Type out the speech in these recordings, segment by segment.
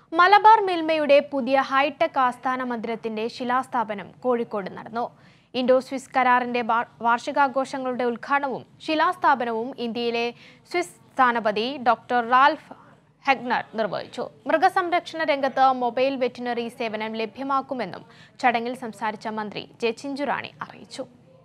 മലബാർ മിൽമയുടെ പുതിയ ഹൈടെക് ആസ്ഥാന മന്ദിരത്തിന്റെ ശിലാസ്ഥാപനം കോഴിക്കോട് നടന്നു ഇൻഡോ സ്വിസ് കരാറിന്റെ വാ- വാർഷികാഘോഷങ്ങളുടെ ഉദ്ഘാടനവും ശിലാസ്ഥാപനവും ഇന്ത്യയിലെ സ്വിസ് സ്ഥാനപതി ഡോക്ടർ റാൽഫ് ഹെഗ്നർ നിർവഹിച്ചു മൃഗസംരക്ഷണ രംഗത്ത് മൊബൈൽ വെറ്റിനറി സേവനം ലഭ്യമാക്കുമെന്നും ചടങ്ങിൽ സംസാരിച്ച മന്ത്രി ജെ ചിഞ്ചുറാണി അറിയിച്ചു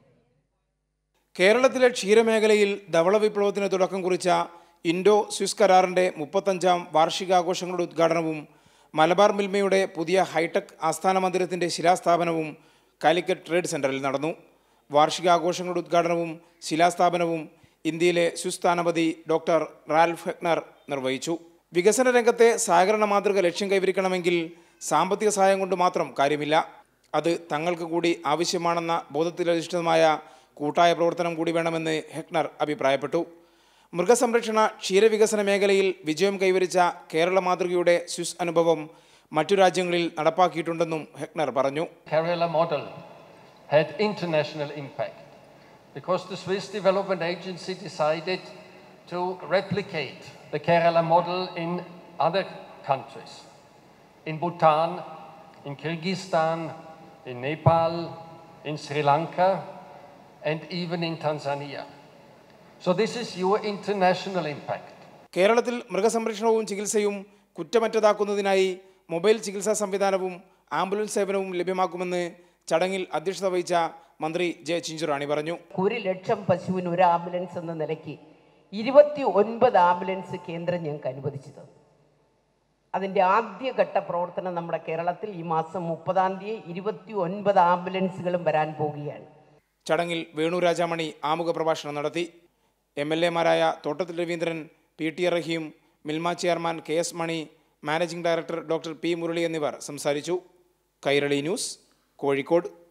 കേരളത്തിലെ ക്ഷീരമേഖലയിൽ ധവള വിപ്ലവത്തിന് തുടക്കം കുറിച്ച ഇൻഡോ സ്വിസ് കരാറിന്റെ മുപ്പത്തഞ്ചാം വാർഷികാഘോഷങ്ങളുടെ ഉദ്ഘാടനവും മലബാർ മിൽമയുടെ പുതിയ ഹൈടെക് ആസ്ഥാന മന്ദിരത്തിന്റെ ശിലാസ്ഥാപനവും കാലിക്കറ്റ് ട്രേഡ് സെന്ററിൽ നടന്നു വാർഷികാഘോഷങ്ങളുടെ ഉദ്ഘാടനവും ശിലാസ്ഥാപനവും ഇന്ത്യയിലെ സ്വിസ് സ്ഥാനപതി ഡോക്ടർ റാൽഫ് ഹെഗ്നർ നിർവഹിച്ചു വികസന രംഗത്തെ സഹകരണ മാതൃക ലക്ഷ്യം കൈവരിക്കണമെങ്കിൽ സാമ്പത്തിക സഹായം കൊണ്ട് മാത്രം കാര്യമില്ല അത് തങ്ങൾക്ക് കൂടി ആവശ്യമാണെന്ന ബോധത്തിലധിഷ്ഠിതമായ കൂട്ടായ പ്രവർത്തനം കൂടി വേണമെന്ന് ഹെക്നർ അഭിപ്രായപ്പെട്ടു മൃഗസംരക്ഷണ ക്ഷീരവികസന മേഖലയിൽ വിജയം കൈവരിച്ച കേരള മാതൃകയുടെ സ്വിസ് അനുഭവം മറ്റു രാജ്യങ്ങളിൽ നടപ്പാക്കിയിട്ടുണ്ടെന്നും ഹെക്നർ പറഞ്ഞു Kerala model had international impact because the Swiss Development Agency decided to replicate the Kerala model in other countries. In Bhutan, in Kyrgyzstan, in Nepal, in Sri Lanka, and even in Tanzania. So this is your international impact. കേരളത്തിൽ മൃഗസംരക്ഷണവും ചികിത്സയും കുറ്റമറ്റതാക്കുന്നതിനായി mobile ചികിത്സാ സംവിധാനവും ambulance സേവനവും ലഭ്യമാക്കുമെന്ന് ചടങ്ങിൽ അധ്യക്ഷത വഹിച്ച മന്ത്രി ജെ ചിഞ്ചുറാണി പറഞ്ഞു ഒരു ലക്ഷം പശുവിന് ഒരു ആംബുലൻസ് എന്ന നിലയ്ക്ക് ഇരുപത്തി ഒൻപത് ആംബുലൻസ് കേന്ദ്രം ഞങ്ങൾക്ക് അനുവദിച്ചു തന്നു അതിൻ്റെ ആദ്യഘട്ട പ്രവർത്തനം നമ്മുടെ കേരളത്തിൽ ഈ മാസം മുപ്പതാം തീയതി ഇരുപത്തി ഒൻപത് ആംബുലൻസുകളും വരാൻ പോവുകയാണ് ചടങ്ങിൽ വേണു രാജാമണി ആമുഖ പ്രഭാഷണം നടത്തി എം എൽ എമാരായ Thottathil Raveendran P T Rahim Milma chairman K S Mani managing director doctor P Murali എന്നിവർ സംസാരിച്ചു കൈരളി ന്യൂസ് കോഴിക്കോട്